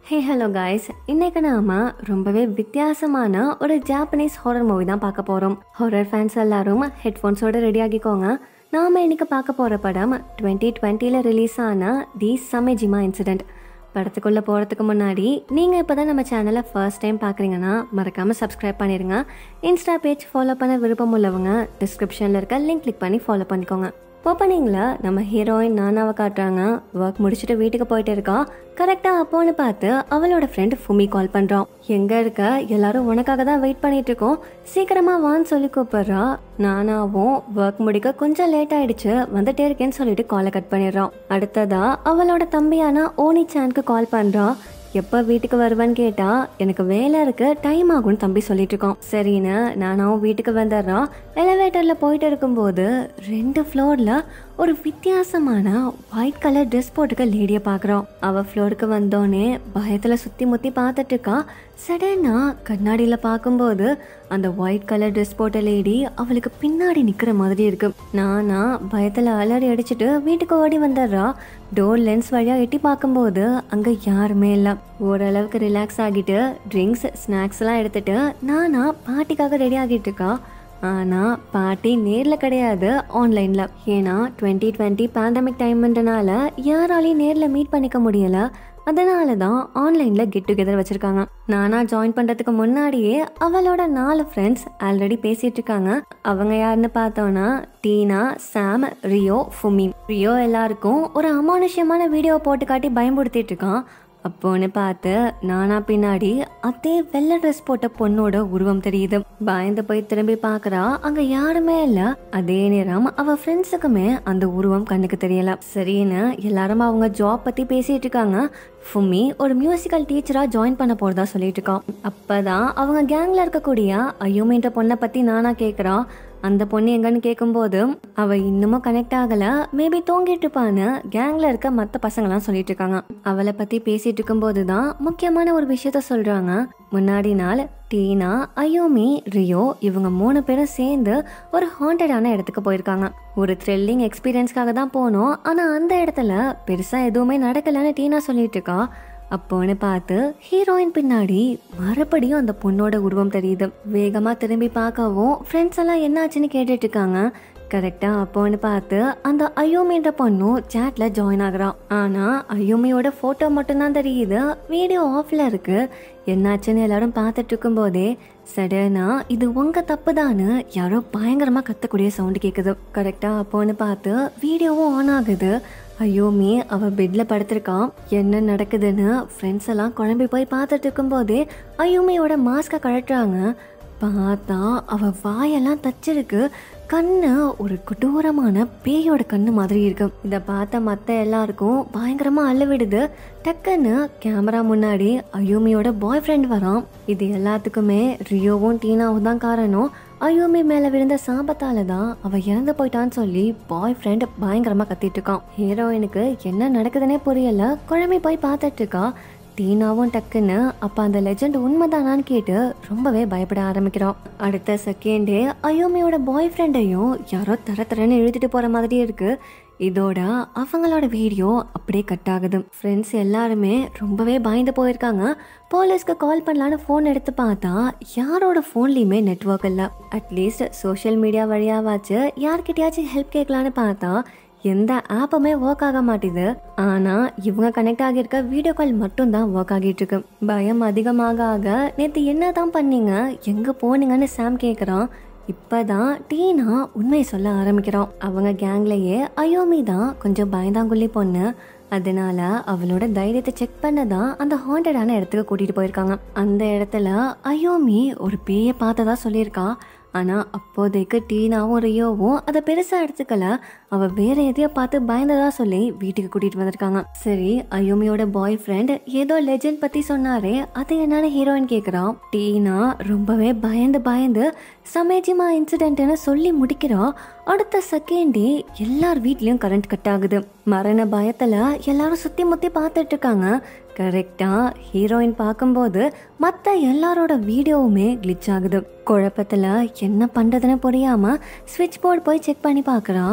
Hey hello guys இன்னைக்கு நாம ரொம்பவே வித்தியாசமான ஒரு ஜாப்பனீஸ் ஹாரர் மூவி தான் பார்க்க போறோம் ஹாரர் ஃபேன்ஸ் எல்லாரும் ஹெட்ஃபோன்ஸோட ரெடி ஆகிக்கோங்க நாம இன்னைக்கு பார்க்க போற படம் டுவெண்ட்டி டுவெண்ட்டியில் ரிலீஸ் ஆன தி சமேஜிமா இன்சிடென்ட் படத்துக்குள்ளே போகிறதுக்கு முன்னாடி நீங்கள் இப்போ தான் நம்ம சேனலை ஃபர்ஸ்ட் டைம் பார்க்குறீங்கன்னா மறக்காமல் சப்ஸ்கிரைப் பண்ணிடுங்க இன்ஸ்டா பேஜ் ஃபாலோ பண்ண விருப்பம் உள்ளவங்க டிஸ்கிரிப்ஷனில் இருக்க லிங்க் கிளிக் பண்ணி ஃபாலோ பண்ணிக்கோங்க ஓப்பனிங்கில் நம்ம ஹீரோயின் நானாவை காட்டுறாங்க ஒர்க் முடிச்சுட்டு வீட்டுக்கு போயிட்டு இருக்கா கரெக்டாக அப்போன்னு பார்த்து அவளோட ஃப்ரெண்ட் ஃபுமி கால் பண்ணுறான் எங்கே இருக்க எல்லாரும் உனக்காக தான் வெயிட் பண்ணிட்டு இருக்கோம் சீக்கிரமாக வான்னு சொல்லி கூப்பிட்றா நானாவும் ஒர்க் முடிக்க கொஞ்சம் லேட் ஆயிடுச்சு வந்துட்டே இருக்கேன்னு சொல்லிட்டு காலை கட் பண்ணிடுறான் அடுத்ததா அவளோட தம்பியான ஓனி சானுக்கு கால் பண்ணுறா எப்போ வீட்டுக்கு வருவேன்னு கேட்டா எனக்கு வேலை இருக்கு டைம் ஆகும்னு தம்பி சொல்லிட்டு இருக்கோம் சரின்னு நானும் வீட்டுக்கு வந்துடுறான் எலிவேட்டரில் போயிட்டு இருக்கும்போது ரெண்டு ஃப்ளோரில் ஒரு வித்தியாசமான ஒயிட் கலர் ட்ரெஸ் போட்டுக்க லேடியை பார்க்குறோம் அவள் ஃப்ளோருக்கு வந்தோடனே பயத்தில் சுற்றி முற்றி பார்த்துட்டு இருக்கா சடனாக கண்ணாடியில் பார்க்கும்போது அந்த ஒயிட் கலர் ட்ரெஸ் போட்ட லேடி அவளுக்கு பின்னாடி நிற்கிற மாதிரி இருக்கு நானா பயத்தில் அலறி அடிச்சுட்டு வீட்டுக்கு ஓடி வந்துடுறா டோர் லென்ஸ் வழியாக எட்டி பார்க்கும்போது அங்கே யாருமே இல்லை ஓரளவுக்கு ரிலாக்ஸ் ஆகிட்டு ட்ரிங்க்ஸ் ஸ்நாக்ஸ்லாம் எடுத்துட்டு நானா பாட்டிக்காக ரெடி ஆகிட்டு இருக்கா ஆனால் பாட்டி நேரில் கிடையாது ஆன்லைனில் ஏன்னா டுவெண்ட்டி டுவெண்ட்டி பேண்டமிக் டைம்ன்றனால யாராலையும் நேரில் மீட் பண்ணிக்க முடியலை அதனால தான் ஆன்லைனில் கெட் டுகெதர் வச்சுருக்காங்க நானா ஜாயின் பண்ணுறதுக்கு முன்னாடியே அவளோட நாலு ஃப்ரெண்ட்ஸ் ஆல்ரெடி பேசிகிட்டு இருக்காங்க அவங்க யாருன்னு பார்த்தோன்னா டீனா சாம் ரியோ ஃபுமி ரியோ எல்லாருக்கும் ஒரு அமானுஷ்யமான வீடியோ போட்டு காட்டி பயன்படுத்திட்டு இருக்கான் அப்போன்னு பார்த்து நானா பின்னாடி அதே வெள்ளை ட்ரெஸ் போட்ட பொண்ணோட உருவம் தெரியுது பயந்து போய் திரும்பி பார்க்கறா அங்க யாருமே இல்ல அதே நேரம் அவ ஃப்ரெண்ட்ஸுக்குமே அந்த உருவம் கண்ணுக்கு தெரியல சரின்னு எல்லாரும் அவங்க ஜாப் பத்தி பேசிட்டு இருக்காங்க ஃபும்மி ஒரு மியூசிக்கல் டீச்சரா ஜாயின் பண்ண போறதா சொல்லிட்டு இருக்கான் அப்பதான் அவங்க கேங்ல இருக்கக்கூடிய ஐயோமின்ற பொண்ணை பத்தி நானா கேக்குறா அந்த பொண்ணு எங்கன்னு கேட்கும்போது அவ இன்னமும் கனெக்ட் ஆகல மேபி தூங்கிட்டு இருப்பான்னு கேங்ல இருக்க மத்த பசங்கலாம் சொல்லிட்டு இருக்காங்க அவளை பத்தி பேசிட்டு இருக்கும்போது தான் முக்கியமான ஒரு விஷயத்த சொல்றாங்க முன்னாடி நாள் டீனா அயோமி ரியோ இவங்க மூணு பேரும் சேர்ந்து ஒரு ஹாண்டடான இடத்துக்கு போயிருக்காங்க ஒரு த்ரில்லிங் எக்ஸ்பீரியன்ஸ்க்காக தான் போனோம் ஆனா அந்த இடத்துல பெருசா எதுவுமே நடக்கலன்னு டீனா சொல்லிட்டு இருக்கா அப்போன்னு பார்த்து ஹீரோயின் பின்னாடி மறுபடியும் அந்த பொண்ணோட உருவம் தெரியுது வேகமா திரும்பி பார்க்கவும் ஃப்ரெண்ட்ஸ் எல்லாம் என்னாச்சுன்னு கேட்டுட்டு இருக்காங்க கரெக்டா அப்போன்னு பார்த்து அந்த அயோமின்ற பொண்ணும் சேட்ல ஜாயின் ஆகுறான் ஆனா அயோமியோட போட்டோ மட்டும்தான் தெரியுது வீடியோ ஆஃப்ல இருக்கு என்னாச்சுன்னு எல்லாரும் பார்த்துட்டு இருக்கும்போதே சடனா இது உங்க தப்புதான்னு யாரோ பயங்கரமா கத்தக்கூடிய சவுண்டு கேக்குது கரெக்டா அப்போன்னு பார்த்து வீடியோவும் ஆன் ஆகுது ஐயோமி அவ பெட்ல படுத்திருக்கான் என்ன நடக்குதுன்னு ஃப்ரெண்ட்ஸ் எல்லாம் குழம்பி போய் பார்த்துட்டு இருக்கும்போதே ஐயோமியோட மாஸ்கை கழட்டுறாங்க பார்த்தா அவ வாயெல்லாம் தச்சிருக்கு கண்ணு ஒரு கொடூரமான பேயோட கண்ணு மாதிரி இருக்கு இதை பார்த்த மற்ற எல்லாருக்கும் பயங்கரமா அழுவிடுது டக்குன்னு கேமரா முன்னாடி அயோமியோட பாய் ஃப்ரெண்ட் வரான் இது எல்லாத்துக்குமே ரியோவும் டீனாவும் தான் காரணம் அயோமி மேல விழுந்த சாபத்தால தான் அவ இறந்து போயிட்டான்னு சொல்லி பாய் ஃப்ரெண்ட் பயங்கரமா கத்திட்டு இருக்கான் ஹீரோயினுக்கு என்ன நடக்குதுன்னே புரியல குழம்பி போய் பார்த்துட்டு இருக்கா டீனாவும் டக்குன்னு அப்ப அந்த லெஜெண்ட் உண்மைதானான்னு கேட்டு ரொம்பவே பயப்பட ஆரம்பிக்கிறோம் அடுத்த செகண்டே அயோமியோட பாய் ஃப்ரெண்டையும் யாரோ தர தரன்னு இழுத்துட்டு போற மாதிரி இருக்கு இதோட அவங்களோட வீடியோ அப்படியே கட் ஆகுது ஃப்ரெண்ட்ஸ் எல்லாருமே ரொம்பவே பயந்து போயிருக்காங்க போலீஸ்க்கு கால் பண்ணலான்னு ஃபோன் எடுத்து பார்த்தா யாரோட ஃபோன்லேயுமே நெட்ஒர்க் இல்லை அட்லீஸ்ட் சோஷியல் மீடியா வழியாவாச்சு யார்கிட்டயாச்சும் ஹெல்ப் கேட்கலான்னு பார்த்தா எந்த ஆப்புமே ஒர்க் ஆக மாட்டேது ஆனா இவங்க கனெக்ட் ஆகியிருக்க வீடியோ கால் மட்டும் தான் ஒர்க் ஆகிட்டு இருக்கு பயம் அதிகமாக ஆக நேத்து என்ன தான் பண்ணீங்க எங்க போனீங்கன்னு சாம் கேக்குறான் இப்பதான் டீனா உண்மையை சொல்ல ஆரம்பிக்கிறோம் அவங்க கேங்லயே அயோமி தான் கொஞ்சம் பயந்தாங்குள்ளி பொண்ணு அதனால அவளோட தைரியத்தை செக் பண்ண தான் அந்த ஹாண்டடான இடத்துக்கு கூட்டிட்டு போயிருக்காங்க அந்த இடத்துல அயோமி ஒரு பேய பார்த்ததா சொல்லியிருக்கா ஆனா அப்போதைக்கு டீனாவும் ரியோவும் அதை பெருசா எடுத்துக்கல அவ வேற எதையோ பார்த்து பயந்ததா சொல்லி வீட்டுக்கு கூட்டிட்டு வந்திருக்காங்க சரி அயோமியோட பாய் ஃப்ரெண்ட் ஏதோ லெஜெண்ட் பத்தி சொன்னாரே அது என்னன்னு ஹீரோயின் கேக்குறான் டீனா ரொம்பவே பயந்து பயந்து சமேஜிமா இன்சிடென்ட்னு சொல்லி முடிக்கிறா அடுத்த செகண்டே எல்லார் வீட்லயும் கரண்ட் கட் ஆகுது மரண பயத்துல எல்லாரும் சுத்தி முத்தி பார்த்துட்டு இருக்காங்க கரெக்டா ஹீரோயின் பார்க்கும்போது மற்ற எல்லாரோட வீடியோவுமே கிளிச் ஆகுது குழப்பத்துல என்ன பண்றதுன்னு புரியாம ஸ்விட்ச் போர்டு போய் செக் பண்ணி பார்க்கறா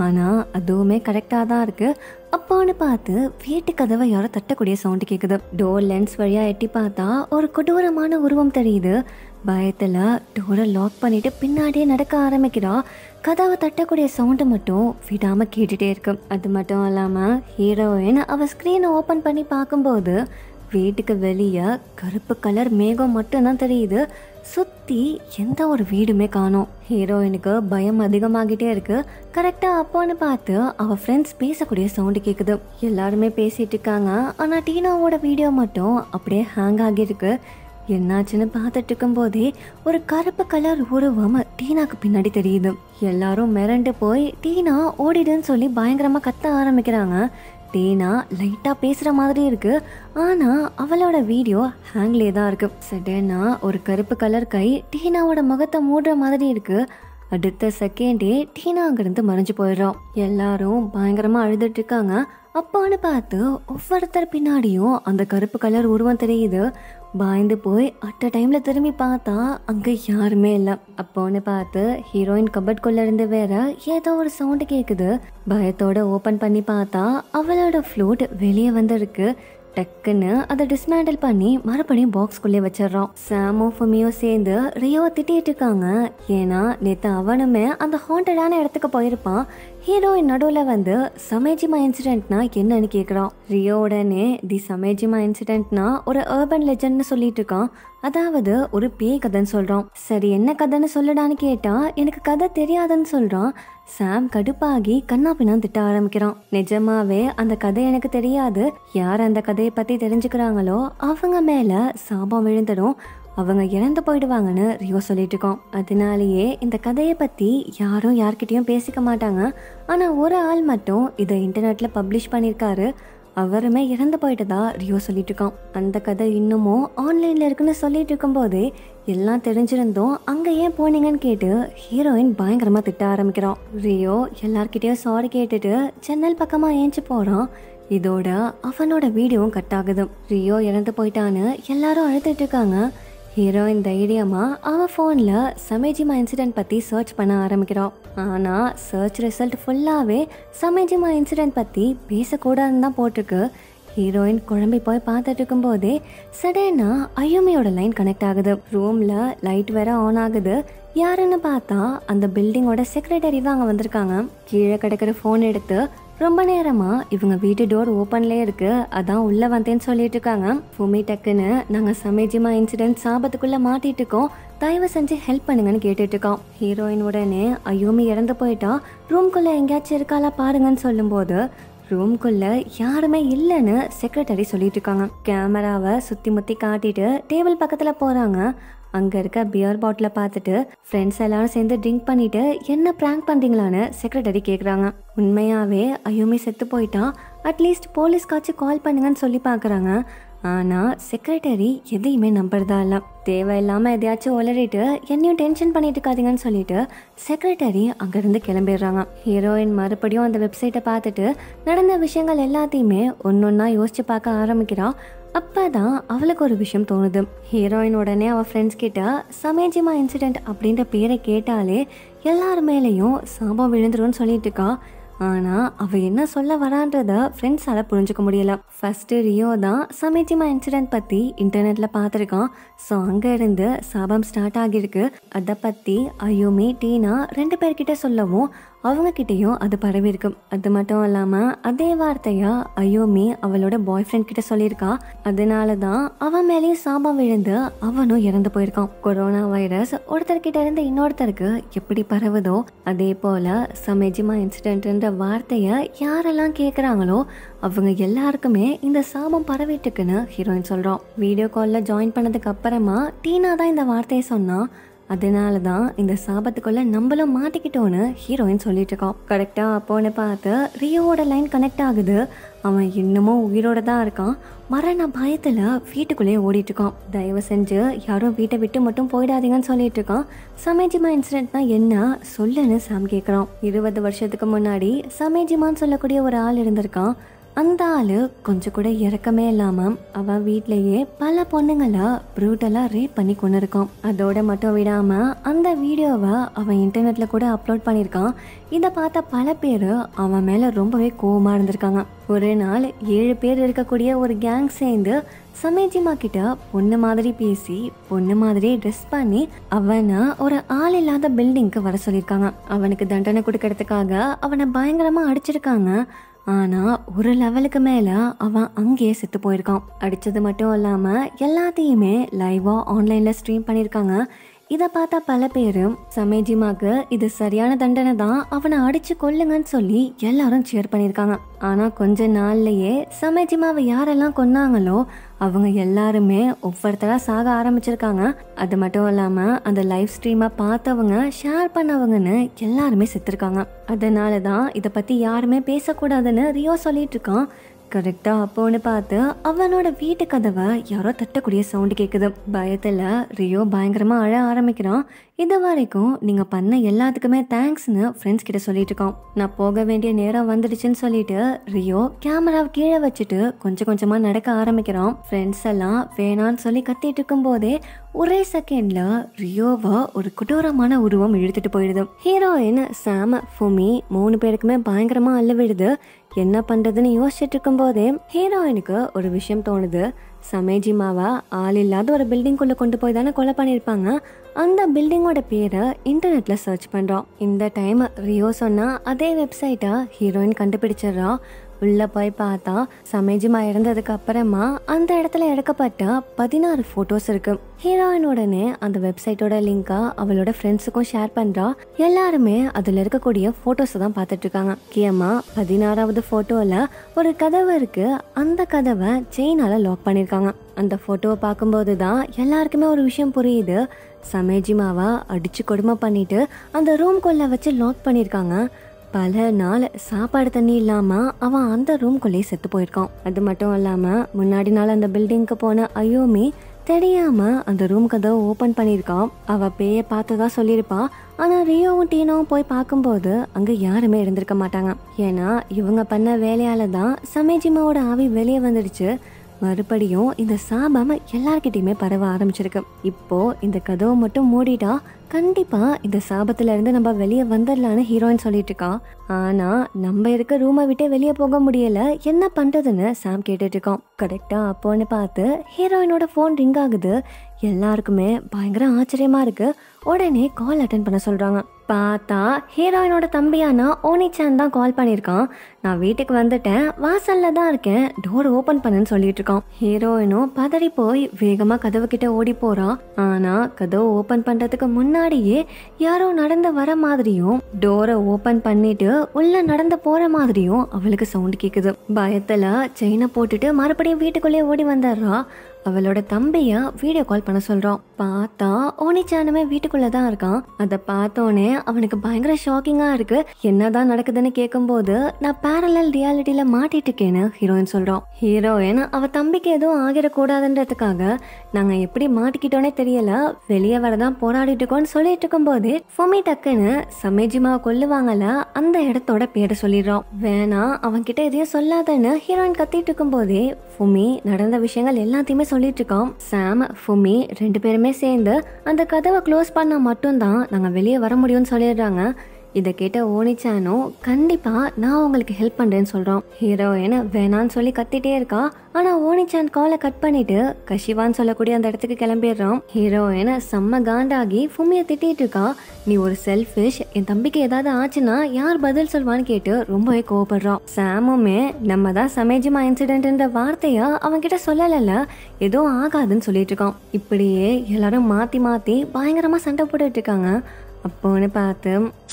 ஆனால் அதுவுமே கரெக்டாக தான் இருக்கு அப்போன்னு பார்த்து வீட்டு கதவை யாரோ தட்டக்கூடிய சவுண்டு கேட்குது டோர் லென்ஸ் வழியாக எட்டி பார்த்தா ஒரு கொடூரமான உருவம் தெரியுது பயத்தில் டோரை லாக் பண்ணிட்டு பின்னாடியே நடக்க ஆரம்பிக்கிறா கதவை தட்டக்கூடிய சவுண்டு மட்டும் விடாமல் கேட்டுட்டே இருக்கு அது மட்டும் இல்லாமல் ஹீரோயின் அவள் ஸ்க்ரீனை ஓப்பன் பண்ணி பார்க்கும்போது வீட்டுக்கு வெளியே கருப்பு கலர் மேகம் மட்டும்தான் தெரியுது சுற்றி எந்த ஒரு வீடுமே காணோம் ஹீரோயினுக்கு பயம் அதிகமாகிட்டே இருக்கு கரெக்டாக அப்போன்னு பார்த்து அவள் ஃப்ரெண்ட்ஸ் பேசக்கூடிய சவுண்டு கேட்குது எல்லாருமே பேசிட்டு இருக்காங்க ஆனால் டீனாவோட வீடியோ மட்டும் அப்படியே ஹேங் ஆகியிருக்கு என்னாச்சுன்னு பார்த்துட்டு இருக்கும்போதே ஒரு கருப்பு கலர் உருவம் டீனாக்கு பின்னாடி தெரியுது எல்லாரும் மிரண்டு போய் டீனா ஓடிடுன்னு சொல்லி பயங்கரமாக கத்த ஆரம்பிக்கிறாங்க டீனா லைட்டாக பேசுகிற மாதிரி இருக்கு ஆனால் அவளோட வீடியோ ஹேங்லே தான் இருக்கு சடனா ஒரு கருப்பு கலர் கை டீனாவோட முகத்தை மூடுற மாதிரி இருக்கு அடுத்த செகண்டே டீனா அங்கிருந்து மறைஞ்சு போயிடுறோம் எல்லாரும் பயங்கரமா அழுதுட்டு இருக்காங்க அப்பான்னு பார்த்து ஒவ்வொருத்தர் பின்னாடியும் அந்த கருப்பு கலர் உருவம் தெரியுது பயந்து போய் அட் அ டைம்ல திரும்பி பார்த்தா அங்க யாருமே இல்லை அப்போன்னு பார்த்து ஹீரோயின் கபட்குள்ள இருந்து வேற ஏதோ ஒரு சவுண்டு கேக்குது பயத்தோட ஓபன் பண்ணி பார்த்தா அவளோட ஃப்ளூட் வெளியே வந்திருக்கு டக்குன்னு அதை டிஸ்மேண்டில் பண்ணி மறுபடியும் பாக்ஸ்குள்ளே வச்சிடுறோம் சாமும் ஃபுமியும் சேர்ந்து ரியோவை திட்டிட்டு இருக்காங்க ஏன்னா நேற்று அவனுமே அந்த ஹாண்டடான இடத்துக்கு போயிருப்பான் ஹீரோயின் நடுவில் வந்து சமேஜிமா இன்சிடென்ட்னா என்னன்னு கேட்குறான் ரியோ உடனே தி சமேஜிமா இன்சிடென்ட்னா ஒரு அர்பன் லெஜண்ட்னு சொல்லிட்டு இருக்கான் அதாவது ஒரு பேய் கதைன்னு சொல்கிறான் சரி என்ன கதைன்னு சொல்லுடான்னு கேட்டா எனக்கு கதை தெரியாதுன்னு சொல்கிறான் சாம் கடுப்பாகி கண்ணா பின்னான்னு திட்ட ஆரம்பிக்கிறான் நிஜமாவே அந்த கதை எனக்கு தெரியாது யார் அந்த கதையை பற்றி தெரிஞ்சுக்கிறாங்களோ அவங்க மேலே சாபம் விழுந்துடும் அவங்க இறந்து போயிடுவாங்கன்னு ரியோ சொல்லிட்டு இருக்கோம் அதனாலேயே இந்த கதையை பற்றி யாரும் யார்கிட்டயும் பேசிக்க மாட்டாங்க ஆனால் ஒரு ஆள் மட்டும் இதை இன்டர்நெட்டில் பப்ளிஷ் பண்ணியிருக்காரு அவருமே இறந்து போயிட்டதா ரியோ சொல்லிட்டு இருக்கான் அந்த கதை இன்னமும் ஆன்லைனில் இருக்குன்னு சொல்லிட்டு இருக்கும்போதே எல்லாம் தெரிஞ்சிருந்தோம் அங்கே ஏன் போனீங்கன்னு கேட்டு ஹீரோயின் பயங்கரமாக திட்ட ஆரம்பிக்கிறான் ரியோ எல்லார்கிட்டயும் சாரி கேட்டுட்டு ஜன்னல் பக்கமாக ஏஞ்சி போகிறான் இதோட அவனோட வீடியோவும் கட் ஆகுது ரியோ இறந்து போயிட்டான்னு எல்லாரும் அழுதுட்டு இருக்காங்க ஹீரோயின் தைரியமா அவ ஃபோனில் சமேஜிமா இன்சிடென்ட் பற்றி சர்ச் பண்ண ஆரம்பிக்கிறான் ஆனால் சர்ச் ரிசல்ட் ஃபுல்லாகவே சமேஜிமா இன்சிடென்ட் பற்றி பேசக்கூடாதுன்னு தான் போட்டிருக்கு ஹீரோயின் குழம்பி போய் பார்த்துட்டு இருக்கும்போதே சடனா ஐயோமியோட லைன் கனெக்ட் ஆகுது ரூமில் லைட் வேற ஆன் ஆகுது யாருன்னு பார்த்தா அந்த பில்டிங்கோட செக்ரட்டரி தான் அங்கே வந்திருக்காங்க கீழே கிடக்கிற ஃபோன் எடுத்து ரொம்ப நேரமா இவங்க வீட்டு டோர் ஓப்பன்லேயே இருக்கு அதான் உள்ள வந்தேன்னு சொல்லிட்டு இருக்காங்க ஃபுமி டக்குன்னு நாங்க சமேஜிமா இன்சிடென்ட் சாபத்துக்குள்ள மாட்டிட்டு இருக்கோம் தயவு செஞ்சு ஹெல்ப் பண்ணுங்கன்னு கேட்டுட்டு இருக்கோம் ஹீரோயின் உடனே ஐயோமி இறந்து போயிட்டா ரூம்குள்ள எங்கேயாச்சும் இருக்காளா பாருங்கன்னு சொல்லும்போது ரூம்குள்ள யாருமே இல்லைன்னு செக்ரட்டரி சொல்லிட்டு இருக்காங்க கேமராவை சுத்தி முத்தி காட்டிட்டு டேபிள் பக்கத்துல போறாங்க அங்க இருக்க பியர் பாட்டிலை பார்த்துட்டு ஃப்ரெண்ட்ஸ் எல்லாரும் சேர்ந்து ட்ரிங்க் பண்ணிட்டு என்ன ப்ராங்க் பண்றீங்களான்னு செக்ரட்டரி கேக்குறாங்க உண்மையாவே ஐயோமி செத்து போயிட்டா அட்லீஸ்ட் போலீஸ்காச்சும் கால் பண்ணுங்கன்னு சொல்லி பார்க்கறாங்க ஆனா செக்ரட்டரி எதையுமே நம்புறதா இல்ல தேவையில்லாம எதையாச்சும் உளறிட்டு என்னையும் டென்ஷன் பண்ணிட்டு இருக்காதீங்கன்னு சொல்லிட்டு செக்ரட்டரி அங்கிருந்து கிளம்பிடுறாங்க ஹீரோயின் மறுபடியும் அந்த வெப்சைட்டை பார்த்துட்டு நடந்த விஷயங்கள் எல்லாத்தையுமே ஒன்னொன்னா யோசிச்சு பார்க்க ஆரம்பிக்கிறா அப்பதான் அவளுக்கு ஒரு விஷயம் தோணுது ஹீரோயின் உடனே அவ ஃப்ரெண்ட்ஸ் கிட்ட சமேஜிமா இன்சிடென்ட் அப்படின்ற பேரை கேட்டாலே எல்லார் மேலேயும் சாபம் விழுந்துரும்னு சொல்லிட்டு இருக்கா ஆனா அவ என்ன சொல்ல வரான்றத ஃப்ரெண்ட்ஸால புரிஞ்சுக்க முடியல ஃபர்ஸ்ட் ரியோ தான் சமேஜிமா இன்சிடென்ட் பத்தி இன்டர்நெட்ல பார்த்துருக்கான் ஸோ அங்க இருந்து சாபம் ஸ்டார்ட் ஆகியிருக்கு அதை பத்தி அயோமி டீனா ரெண்டு பேர்கிட்ட சொல்லவும் அவங்க கிட்டயும் அது பரவி இருக்கு அது மட்டும் இல்லாம அதே வார்த்தையா அயோமி அவளோட பாய் ஃப்ரெண்ட் கிட்ட சொல்லியிருக்கா அதனால தான் அவன் மேலேயும் சாபம் விழுந்து அவனும் இறந்து போயிருக்கான் கொரோனா வைரஸ் ஒருத்தர்கிட்ட இருந்து இன்னொருத்தருக்கு எப்படி பரவுதோ அதே போல சமேஜிமா இன்சிடென்ட்ன்ற வார்த்தையை யாரெல்லாம் கேட்குறாங்களோ அவங்க எல்லாருக்குமே இந்த சாபம் பரவிட்டுக்குன்னு ஹீரோயின் சொல்றோம் வீடியோ காலில் ஜாயின் பண்ணதுக்கு அப்புறமா டீனா தான் இந்த வார்த்தையை சொன்னா அதனால தான் இந்த சாபத்துக்குள்ள நம்மளும் மாட்டிக்கிட்டோன்னு ஹீரோயின் சொல்லிட்டு இருக்கான் கரெக்டாக அப்போன்னு பார்த்து ரியோவோட லைன் கனெக்ட் ஆகுது அவன் இன்னமும் உயிரோட தான் இருக்கான் மரண பயத்தில் வீட்டுக்குள்ளேயே ஓடிட்டு இருக்கான் தயவு செஞ்சு யாரும் வீட்டை விட்டு மட்டும் போயிடாதீங்கன்னு சொல்லிட்டு இருக்கான் சமேஜிமா இன்சிடென்ட்னா என்ன சொல்லுன்னு சாம் கேட்குறான் இருபது வருஷத்துக்கு முன்னாடி சமேஜிமான்னு சொல்லக்கூடிய ஒரு ஆள் இருந்திருக்கான் அந்த ஆளு கொஞ்சம் கூட இறக்கமே இல்லாம அவன் வீட்லயே பல பொண்ணுங்களை ப்ரூட்டலா ரேப் பண்ணி கொண்டு இருக்கான் அதோட மட்டும் விடாம அந்த வீடியோவை அவன் இன்டர்நெட்ல கூட அப்லோட் பண்ணியிருக்கான் இதை பார்த்த பல பேர் அவன் மேல ரொம்பவே கோவமா இருந்திருக்காங்க ஒரு நாள் ஏழு பேர் இருக்கக்கூடிய ஒரு கேங் சேர்ந்து சமேஜிமா கிட்ட பொண்ணு மாதிரி பேசி பொண்ணு மாதிரி ட்ரெஸ் பண்ணி அவனை ஒரு ஆள் இல்லாத பில்டிங்க்கு வர சொல்லியிருக்காங்க அவனுக்கு தண்டனை கொடுக்கறதுக்காக அவனை பயங்கரமா அடிச்சிருக்காங்க ஆனா ஒரு லெவலுக்கு மேல அவன் அங்கேயே செத்து போயிருக்கான் அடிச்சது மட்டும் இல்லாம எல்லாத்தையுமே லைவா ஆன்லைன்ல ஸ்ட்ரீம் பண்ணியிருக்காங்க இதை பார்த்தா பல பேரும் சமேஜிமாக்கு இது சரியான தண்டனை தான் அவனை அடிச்சு கொல்லுங்கன்னு சொல்லி எல்லாரும் சேர் பண்ணியிருக்காங்க ஆனா கொஞ்ச நாள்லயே சமேஜிமாவை யாரெல்லாம் கொன்னாங்களோ அவங்க எல்லாருமே ஒவ்வொருத்தரா சாக ஆரம்பிச்சிருக்காங்க அது மட்டும் இல்லாம அந்த லைவ் ஸ்ட்ரீமை பார்த்தவங்க ஷேர் பண்ணவங்கன்னு எல்லாருமே செத்துருக்காங்க அதனால தான் இதை பத்தி யாருமே பேசக்கூடாதுன்னு ரியோ சொல்லிட்டு இருக்கான் கரெக்டா அப்போன்னு பார்த்து அவனோட வீட்டு கதவை யாரோ தட்டக்கூடிய சவுண்டு கேட்குது பயத்துல ரியோ பயங்கரமா அழ ஆரம்பிக்கிறான் இது வரைக்கும் நீங்க பண்ண எல்லாத்துக்குமே தேங்க்ஸ்னு ஃப்ரெண்ட்ஸ் கிட்ட சொல்லிட்டு இருக்கோம் நான் போக வேண்டிய நேரம் வந்துடுச்சுன்னு சொல்லிட்டு ரியோ கேமராவை கீழே வச்சுட்டு கொஞ்சம் கொஞ்சமா நடக்க ஆரம்பிக்கிறான் ஃப்ரெண்ட்ஸ் எல்லாம் வேணான்னு சொல்லி கத்திட்டு இருக்கும் போதே ஒரே செகண்ட்ல ரியோவை ஒரு கொடூரமான உருவம் இழுத்துட்டு போயிடுது ஹீரோயின் சாம் ஃபுமி மூணு பேருக்குமே பயங்கரமா அள்ள விடுது என்ன பண்றதுன்னு யோசிச்சுட்டு இருக்கும் போதே ஹீரோயினுக்கு ஒரு விஷயம் தோணுது சமேஜிமாவா ஆள் இல்லாத ஒரு பில்டிங்குள்ள கொண்டு போய் தானே கொலை பண்ணியிருப்பாங்க அந்த பில்டிங்கோட பேரை இன்டர்நெட்ல சர்ச் பண்றோம் இந்த டைம் ரியோ சொன்னா அதே வெப்சைட்டை ஹீரோயின் கண்டுபிடிச்சிடுறா உள்ள போய் பார்த்தா சமேஜிமா இறந்ததுக்கு அப்புறமா அந்த இடத்துல எடுக்கப்பட்ட பதினாறு போட்டோஸ் இருக்கு ஹீரோயின் உடனே அந்த வெப்சைட்டோட லிங்கா அவளோட ஃப்ரெண்ட்ஸுக்கும் ஷேர் பண்றா எல்லாருமே அதுல இருக்கக்கூடிய போட்டோஸ் தான் பார்த்துட்டு இருக்காங்க முக்கியமா பதினாறாவது போட்டோல ஒரு கதவு இருக்கு அந்த கதவை செயினால லாக் பண்ணிருக்காங்க அந்த போட்டோவை பார்க்கும்போது தான் எல்லாருக்குமே ஒரு விஷயம் புரியுது சமேஜிமாவா அடிச்சு கொடுமை பண்ணிட்டு அந்த ரூம்குள்ள வச்சு லாக் பண்ணிருக்காங்க பல நாள் சாப்பாடு தண்ணி இல்லாம அவன் அந்த ரூம்குள்ளேயே செத்து போயிருக்கான் அது மட்டும் இல்லாம முன்னாடி நாள் அந்த பில்டிங்க்கு போன அயோமி தெரியாம அந்த ரூம் கதவை ஓபன் பண்ணியிருக்கான் அவ பேய பார்த்ததா சொல்லியிருப்பா ஆனா ரியோவும் டீனாவும் போய் பார்க்கும்போது அங்க யாருமே இருந்திருக்க மாட்டாங்க ஏன்னா இவங்க பண்ண வேலையால தான் சமேஜிமாவோட ஆவி வெளியே வந்துடுச்சு மறுபடியும் இந்த சாபம் எல்லார்கிட்டயுமே பரவ ஆரம்பிச்சிருக்கு இப்போ இந்த கதவை மட்டும் மூடிட்டா கண்டிப்பா இந்த சாபத்துல இருந்து நம்ம வெளியே வந்துடலான்னு ஹீரோயின் சொல்லிட்டு இருக்கா ஆனா நம்ம இருக்க ரூமை விட்டு வெளியே போக முடியல என்ன பண்றதுன்னு சாம் கேட்டுட்டு இருக்கோம் கரெக்டா அப்போன்னு பார்த்து ஹீரோயினோட ஃபோன் ரிங் ஆகுது எல்லாருக்குமே பயங்கர ஆச்சரியமா இருக்கு உடனே கால் அட்டன் பண்ண சொல்றாங்க பார்த்தா ஹீரோயினோட தம்பியானா ஓனிச்சான் தான் கால் பண்ணியிருக்கான் நான் வீட்டுக்கு வந்துட்டேன் வாசல்ல தான் இருக்கேன் டோர் ஓபன் பண்ணுன்னு சொல்லிட்டு இருக்கான் ஹீரோயினும் பதறி போய் வேகமா கதவு கிட்ட ஓடி போறா ஆனா கதவு ஓபன் பண்றதுக்கு முன்னாடியே யாரோ நடந்து வர மாதிரியும் டோரை ஓபன் பண்ணிட்டு உள்ள நடந்து போற மாதிரியும் அவளுக்கு சவுண்ட் கேக்குது பயத்துல செயினை போட்டுட்டு மறுபடியும் வீட்டுக்குள்ளே ஓடி வந்துடுறா அவளோட தம்பிய வீடியோ கால் பண்ண சொல்றான் பார்த்தா ஓனிச்சானுமே வீட்டுக்குள்ள தான் இருக்கான் அதை பார்த்தோன்னே அவனுக்கு பயங்கர ஷாக்கிங்கா இருக்கு என்னதான் நடக்குதுன்னு கேட்கும்போது நான் பேரலல் ரியாலிட்டியில மாட்டிட்டு இருக்கேன்னு ஹீரோயின் சொல்றான் ஹீரோயின் அவ தம்பிக்கு எதுவும் ஆகிடக்கூடாதுன்றதுக்காக நாங்க எப்படி மாட்டிக்கிட்டோன்னே தெரியல வெளியே வரதான் போராடிட்டு இருக்கோம்னு சொல்லிட்டு இருக்கும்போது ஃபொமி டக்குன்னு சமேஜிமா கொல்லுவாங்கல்ல அந்த இடத்தோட பேரை சொல்லிடுறான் வேணா அவன் கிட்ட எதையும் சொல்லாதன்னு ஹீரோயின் கத்திட்டு இருக்கும்போதே ஃபுமி நடந்த விஷயங்கள் எல்லாத்தையுமே சொல்லிட்டு இருக்கோம் சாம் ஃபுமி ரெண்டு பேருமே சேர்ந்து அந்த கதவை க்ளோஸ் பண்ணா மட்டும்தான் நாங்க வெளியே வர முடியும்னு சொல்லிடுறாங்க இதை கேட்ட ஓனிச்சானோ கண்டிப்பா நான் உங்களுக்கு ஹெல்ப் பண்றேன்னு சொல்றான் ஹீரோயின் வேணான்னு சொல்லி கத்திட்டே இருக்கா ஆனா ஓனிச்சான் காலை கட் பண்ணிட்டு கஷிவான்னு சொல்லக்கூடிய அந்த இடத்துக்கு கிளம்பிடுறான் ஹீரோயின் செம்ம காண்டாகி ஃபுமியை திட்டிட்டு இருக்கா நீ ஒரு செல்ஃபிஷ் என் தம்பிக்கு ஏதாவது ஆச்சுன்னா யார் பதில் சொல்வான்னு கேட்டு ரொம்பவே கோவப்படுறான் சாமுமே நம்ம தான் சமேஜிமா இன்சிடென்ட்ன்ற வார்த்தைய அவன்கிட்ட சொல்லலைல எதுவும் ஆகாதுன்னு சொல்லிட்டு இருக்கான் இப்படியே எல்லாரும் மாத்தி மாத்தி பயங்கரமா சண்டை போட்டுட்டு இருக்காங்க அப்போன்னு பார்த்து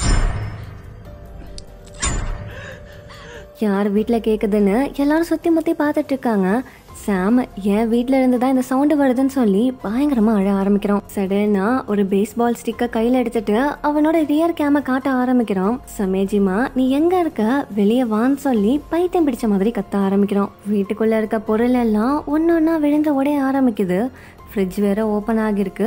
யார் வீட்டில் கேட்குதுன்னு எல்லாரும் சுற்றி முற்றி பார்த்துட்டு இருக்காங்க சாம் என் வீட்டில் இருந்து தான் இந்த சவுண்டு வருதுன்னு சொல்லி பயங்கரமாக அழ ஆரம்பிக்கிறான் சடனா ஒரு பேஸ்பால் ஸ்டிக்கை கையில் எடுத்துட்டு அவனோட ரியர் கேமை காட்ட ஆரம்பிக்கிறான் சமேஜிமா நீ எங்கே இருக்க வெளியே வான்னு சொல்லி பைத்தியம் பிடிச்ச மாதிரி கத்த ஆரம்பிக்கிறான் வீட்டுக்குள்ளே இருக்க பொருள் எல்லாம் ஒன்று ஒன்றா விழுந்து உடைய ஆரம்பிக்குது ஃப்ரிட்ஜ் வேற ஓப்பன் ஆகியிருக்கு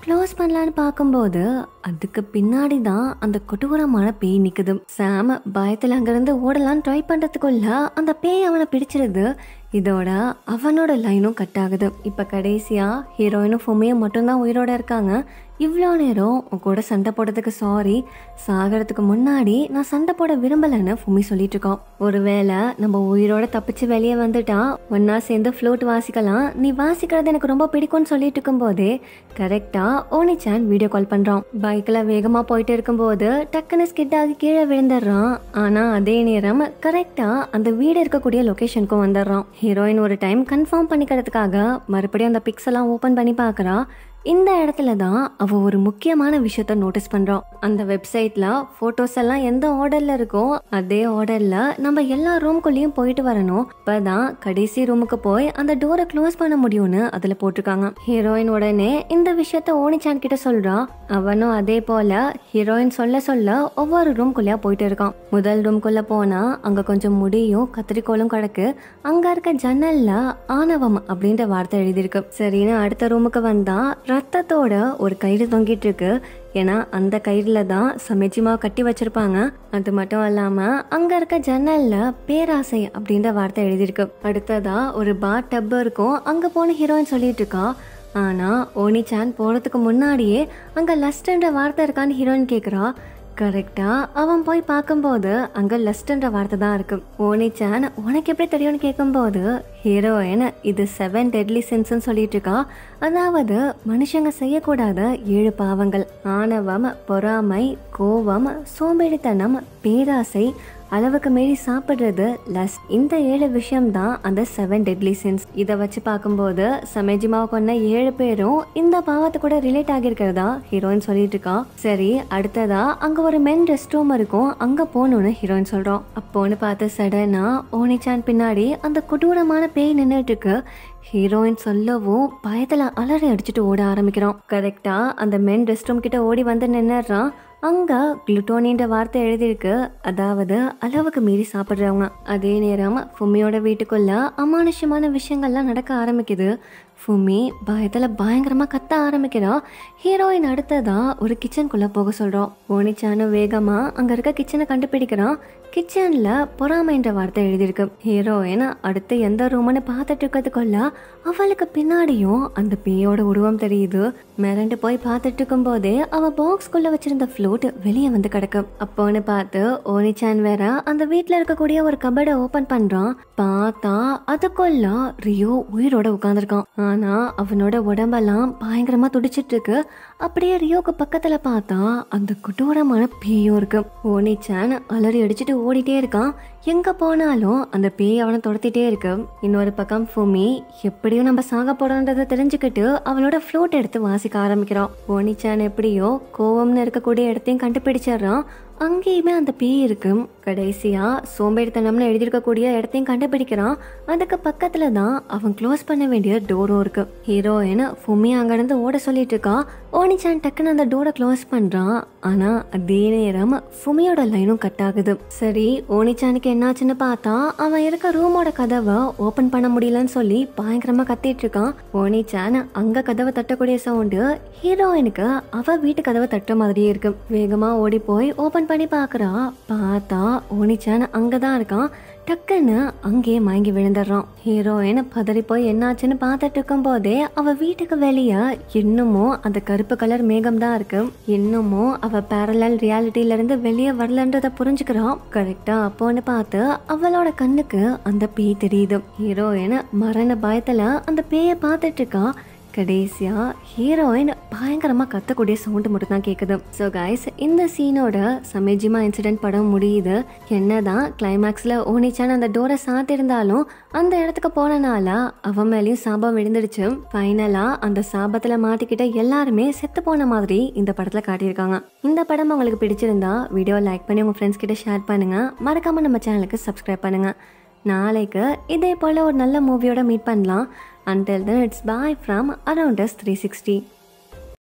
க்ளோஸ் பண்ணலான்னு பார்க்கும்போது அதுக்கு பின்னாடி தான் அந்த கொடூரமான பேய் நிக்குது சாம் பயத்துல அங்கிருந்து ஓடலான்னு ட்ரை பண்றதுக்குள்ள அந்த பேய் அவனை பிடிச்சிருது இதோட அவனோட லைனும் கட் ஆகுது இப்ப கடைசியா ஹீரோயினும் ஃபுமியும் மட்டும்தான் உயிரோட இருக்காங்க இவ்வளோ நேரம் உன் கூட சண்டை போடுறதுக்கு சாரி சாகிறதுக்கு முன்னாடி நான் சண்டை போட விரும்பலைன்னு ஃபுமி சொல்லிட்டு இருக்கோம் ஒருவேளை நம்ம உயிரோட தப்பிச்சு வெளியே வந்துட்டா ஒன்னா சேர்ந்து ஃப்ளூட் வாசிக்கலாம் நீ வாசிக்கிறது எனக்கு ரொம்ப பிடிக்கும்னு சொல்லிட்டு இருக்கும்போதே கரெக்டா ஓனிச்சான் வீடியோ கால் பண்றான் பைக்ல வேகமா போயிட்டு இருக்கும்போது டக்குன்னு ஸ்கிட் ஆகி கீழே விழுந்துடுறான் ஆனா அதே நேரம் கரெக்டா அந்த வீடு இருக்கக்கூடிய லொகேஷனுக்கும் வந்துடுறான் ஹீரோயின் ஒரு டைம் கன்ஃபார்ம் பண்ணிக்கிறதுக்காக மறுபடியும் அந்த பிக்ஸ் எல்லாம் ஓபன் பண்ணி பார்க்கறா இந்த இடத்துல தான் அவ ஒரு முக்கியமான விஷயத்த நோட்டீஸ் பண்றான் அந்த வெப்சைட்ல போட்டோஸ் எல்லாம் எந்த ஆர்டர்ல இருக்கோ அதே ஆர்டர்ல நம்ம எல்லா ரூம்குள்ளேயும் போயிட்டு வரணும் அப்பதான் கடைசி ரூமுக்கு போய் அந்த டோரை க்ளோஸ் பண்ண முடியும்னு அதுல போட்டிருக்காங்க ஹீரோயின் உடனே இந்த விஷயத்த ஓனிச்சான் கிட்ட சொல்றா அவனும் அதே போல ஹீரோயின் சொல்ல சொல்ல ஒவ்வொரு ரூம்குள்ளேயா போயிட்டு இருக்கான் முதல் ரூம்குள்ள போனா அங்க கொஞ்சம் முடியும் கத்திரிக்கோளும் கிடக்கு அங்க இருக்க ஜன்னல்ல ஆணவம் அப்படின்ற வார்த்தை எழுதியிருக்கு சரின்னு அடுத்த ரூமுக்கு வந்தா ரத்தத்தோட ஒரு கயிறு தொங்கிட்டு இருக்கு ஏன்னா அந்த கயிறுல தான் சமைச்சிமா கட்டி வச்சிருப்பாங்க அது மட்டும் இல்லாம அங்க இருக்க ஜன்னல்ல பேராசை அப்படின்ற வார்த்தை எழுதியிருக்கு அடுத்ததா ஒரு பாத் டப் இருக்கும் அங்க போன ஹீரோயின் சொல்லிட்டு இருக்கா ஆனா ஓனிச்சான் போறதுக்கு முன்னாடியே அங்க லஸ்ட்ன்ற வார்த்தை இருக்கான்னு ஹீரோயின் கேக்குறா கரெக்டா அவன் போய் பார்க்கும்போது அங்க லஸ்ட்ன்ற வார்த்தை தான் இருக்கு ஓனிச்சான் உனக்கு எப்படி தெரியும்னு கேட்கும்போது ஹீரோயின் இது செவன் டெட்லி சென்ஸ்னு சொல்லிட்டு இருக்கா அதாவது மனுஷங்க செய்யக்கூடாத ஏழு பாவங்கள் ஆணவம் பொறாமை கோபம் சோம்பேறித்தனம் பேராசை அளவுக்கு மீறி சாப்பிடுறது லஸ் இந்த ஏழு விஷயம் தான் அந்த செவன் டெட்லி சின்ஸ் இதை வச்சு பார்க்கும்போது சமேஜிமாவை கொண்ட ஏழு பேரும் இந்த பாவத்தை கூட ரிலேட் ஆகியிருக்கிறதா ஹீரோயின் சொல்லிட்டு இருக்கா சரி அடுத்ததா அங்க ஒரு மென் ரெஸ்ட் ரூம் இருக்கும் அங்க போகணும்னு ஹீரோயின் சொல்றோம் அப்போன்னு பார்த்து சடனா ஓனிச்சான் பின்னாடி அந்த கொடூரமான பேய் நின்றுட்டு இருக்கு ஹீரோயின் சொல்லவும் பயத்துல அலறி அடிச்சுட்டு ஓட ஆரம்பிக்கிறோம் கரெக்டா அந்த மென் ரெஸ்ட் ரூம் கிட்ட ஓடி வந்து நின்னுறான் அங்க குளுட்டோனின்ற வார்த்தை எழுதியிருக்கு அதாவது அளவுக்கு மீறி சாப்பிடுறவங்க அதே நேரம் ஃபுமியோட வீட்டுக்குள்ள அமானுஷ்யமான விஷயங்கள்லாம் நடக்க ஆரம்பிக்குது ஃபுமி பயத்துல பயங்கரமா கத்த ஆரம்பிக்கிறா ஹீரோயின் அடுத்ததா ஒரு கிச்சனுக்குள்ள போக சொல்றோம் ஓனிச்சானு வேகமா அங்க இருக்க கிச்சனை கண்டுபிடிக்கிறான் கிச்சன்ல பொறாமைன்ற வார்த்தை எழுதியிருக்கு ஹீரோயின் அடுத்து எந்த ரூம்னு பார்த்துட்டு இருக்கிறதுக்குள்ள அவளுக்கு பின்னாடியும் அந்த பேயோட உருவம் தெரியுது மிரண்டு போய் பார்த்துட்டு இருக்கும் போதே அவ பாக்ஸ்குள்ள வச்சிருந்த ஃப்ளூட் வெளியே வந்து கிடக்கு அப்போன்னு பார்த்து ஓனிச்சான் வேற அந்த வீட்ல இருக்கக்கூடிய ஒரு கபடை ஓபன் பண்றான் பார்த்தா அதுக்குள்ள ரியோ உயிரோட உட்கார்ந்திருக்கான் ஆனா அவனோட உடம்பெல்லாம் பயங்கரமா துடிச்சிட்டு இருக்கு அப்படியே ரியோக்கு பக்கத்துல பார்த்தா அந்த கொடூரமான பேயும் இருக்கு ஓனிச்சான் அலறி அடிச்சுட்டு ஓடிட்டே இருக்கான் எங்க போனாலும் அந்த பேய் அவனை துரத்திட்டே இருக்கு இன்னொரு பக்கம் ஃபுமி எப்படியும் நம்ம சாக போறோன்றதை தெரிஞ்சுக்கிட்டு அவளோட ஃப்ளூட் எடுத்து வாசிக்க ஆரம்பிக்கிறான் ஓனிச்சான் எப்படியோ கோவம்னு இருக்கக்கூடிய இடத்தையும் கண்டுபிடிச்சிடுறான் அங்கேயுமே அந்த பேய் இருக்கு கடைசியா சோம்பேறித்தனம்னு எழுதியிருக்கக்கூடிய இடத்தையும் கண்டுபிடிக்கிறான் அதுக்கு பக்கத்துல தான் அவன் க்ளோஸ் பண்ண வேண்டிய டோரும் இருக்கு ஹீரோயின் ஃபுமி அங்கிருந்து ஓட சொல்லிட்டு இருக்கா ஓனிச்சான் டக்குன்னு அந்த டோரை க்ளோஸ் பண்றான் ஆனா அதே நேரம் ஃபுமியோட லைனும் கட் ஆகுது சரி ஓனிச்சானுக்கு என்னாச்சுன்னு பார்த்தா அவன் இருக்க ரூமோட கதவை ஓபன் பண்ண முடியலன்னு சொல்லி பயங்கரமா கத்திட்டு இருக்கான் ஓனிச்சான் அங்க கதவை தட்டக்கூடிய சவுண்டு ஹீரோயினுக்கு அவ வீட்டு கதவை தட்டுற மாதிரியே இருக்கு வேகமா ஓடி போய் ஓபன் பண்ணி பார்க்கறா பார்த்தா ஓனிச்சான் அங்கதான் இருக்கான் டக்குன்னு அங்கேயே மயங்கி விழுந்துடுறான் ஹீரோயின் பதறி போய் என்னாச்சுன்னு பார்த்துட்டு இருக்கும் போதே அவ வீட்டுக்கு வெளியே இன்னமும் அந்த கருப்பு கலர் மேகம் தான் இருக்கு இன்னமும் அவ பேரலல் ரியாலிட்டில இருந்து வெளியே வரலன்றத புரிஞ்சுக்கிறான் கரெக்டா அப்போன்னு பார்த்து அவளோட கண்ணுக்கு அந்த பேய் தெரியுது ஹீரோயின் மரண பயத்துல அந்த பேயை பார்த்துட்டு இருக்கா கடைசியா ஹீரோயின் பயங்கரமா கத்தக்கூடிய சவுண்டு மட்டும் தான் கேக்குது ஸோ கைஸ் இந்த சீனோட சமேஜிமா இன்சிடென்ட் படம் முடியுது என்னதான் கிளைமேக்ஸ்ல ஓனிச்சான் அந்த டோரை சாத்திருந்தாலும் அந்த இடத்துக்கு போனனால அவன் மேலேயும் சாபம் விழுந்துடுச்சு ஃபைனலா அந்த சாபத்துல மாட்டிக்கிட்ட எல்லாருமே செத்து போன மாதிரி இந்த படத்துல காட்டியிருக்காங்க இந்த படம் உங்களுக்கு பிடிச்சிருந்தா வீடியோ லைக் பண்ணி உங்க ஃப்ரெண்ட்ஸ் கிட்ட ஷேர் பண்ணுங்க மறக்காம நம்ம சேனலுக்கு சப்ஸ்கிரைப் பண்ணுங்க நாளைக்கு இதே போல ஒரு நல்ல மூவியோட மீட் பண்ணலாம் Until then, it's bye from Around Us 360.